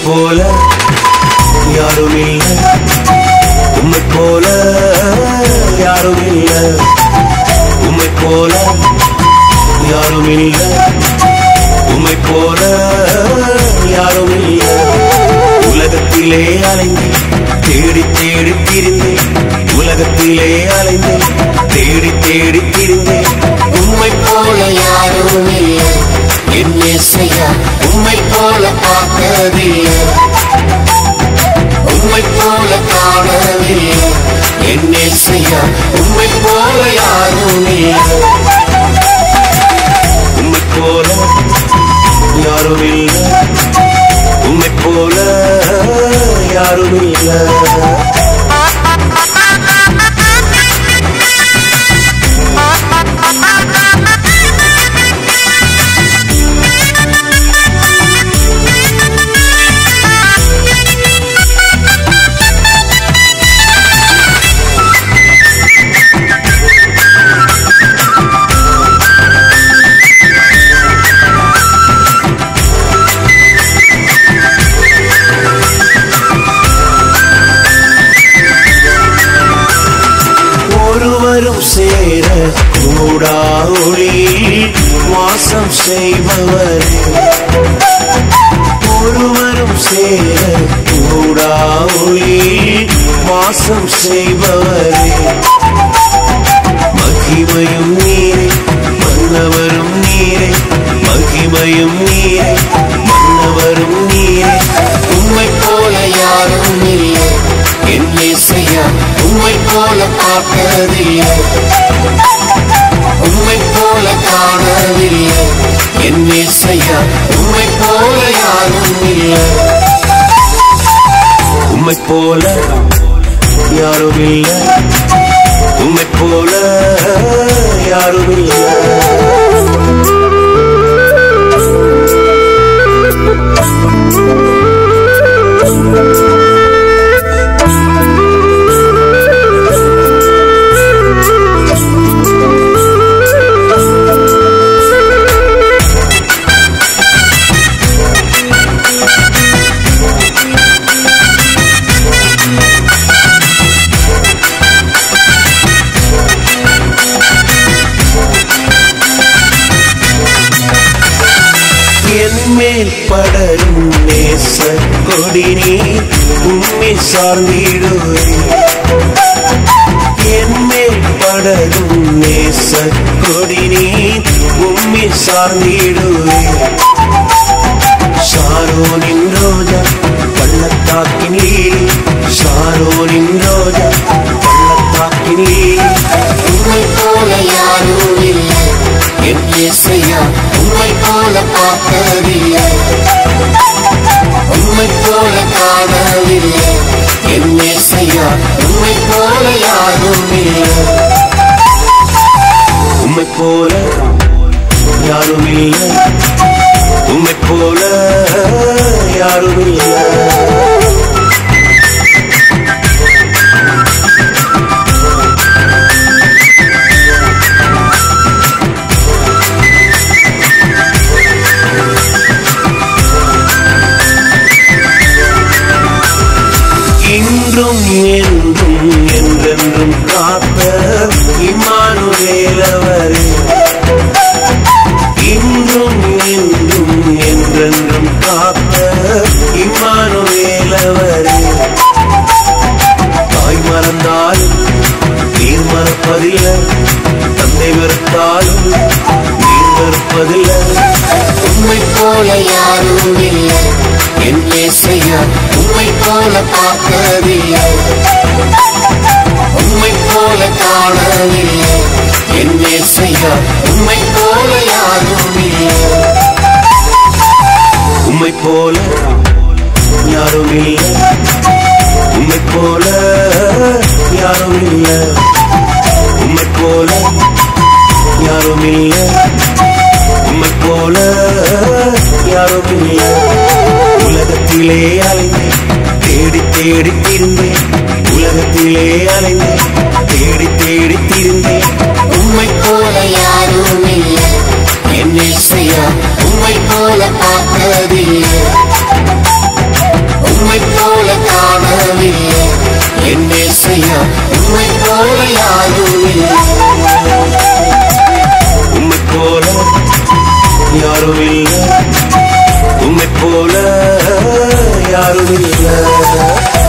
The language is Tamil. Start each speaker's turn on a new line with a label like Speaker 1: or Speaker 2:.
Speaker 1: போல யாரும் இல்ல உம்மை போல யாரும் இல்ல உம்மை போல யாரும் இல்ல உம்மை போல யாரும் இல்ல உலகத்திலே அலைந்து தேடி தேடி திரிந்தேன் உலகத்திலே அலைந்து தேடி தேடி திரிந்தேன் உம்மை போல யாரும் இல்லை என் இசையா உம்மை போல பார்த்ததில்லை உம்மை போல காணவில்லை என் இசையா உம்மை போல யாரும் இல்லை உம்மை போல யாரும் இல்லை உம்மை போல யாரும் இல்லை ஒருவரும் சேர கூடா ஒளியில் வாசம் செய்பவரே ஒருவரும் சேர கூடா ஒளியில் வாசம் செய்பவரே மகிமையும் நீரே மன்னவரும் நீரே மகிமையும் நீரே மன்னவரும் நீரே உம்மை போல யாரும் இல்லை என் இசையா உம்மை போல பார்த்ததில்லை உம்மை போல காணவில்லை என் இசையா உம்மை போல யாரும் இல்லை உம்மை போல யாரும் இல்லை உம்மை போல யாரும் இல்லை என்மேல் படரும் நேச கொடி நீ உண்மை சார்ந்திடுவே என்மேல் படரும் நேச கொடி நீ உண்மை சார்ந்திடுவே ஷாரோனின் ரோஜா பள்ளத்தாக்கின் லீலி ஷாரோனின் ரோஜா பள்ளத்தாக்கின் லீலி உண்மை போல யாரும் இல்லை என் இசையா உண்மை போல பார்த்ததில்லை உண்மை போல காணவில்லை என் இசையா உண்மை போல யாரும் இல்லை உண்மை போல யாரும் இல்லை உம்மை போல யாரும் இல்லை இன்றும் என்றும் என்றென்றும் காத்த இம்மானுவேலவரே இன்றும் என்றும் என்றென்றும் காத்த இம்மானுவேலவரே தாய் மறந்தாலும் நீர் மறப்பதில்லை தந்தை வெறுத்தாலும் நீர் வெறுப்பதில்லை உண்மை போல யாரும் இல்லை என் இசையா உண்மை போல பார்த்ததில்லை உண்மை போல காணவில்லை என் இசையா உண்மை போல யாரும் இல்லை உம்மை போல யாரும் இல்லை உம்மை போல யாரும் இல்லை உம்மை போல யாரும் இல்லை உம்மை போல யாரும் இல்லை உலகத்திலே அலைந்து தேடி தேடி திருந்தேன் உலகத்திலே அலைந்து தேடி தேடி திருந்தேன் உம்மை போல யாரும் இல்லை என் இசையா உம்மை போல பார்த்ததில்லை ஏசையா உம்மை போல யாரும் இல்லை
Speaker 2: உம்மை போல யாரும் இல்லை உம்மை போல யாரும் இல்லை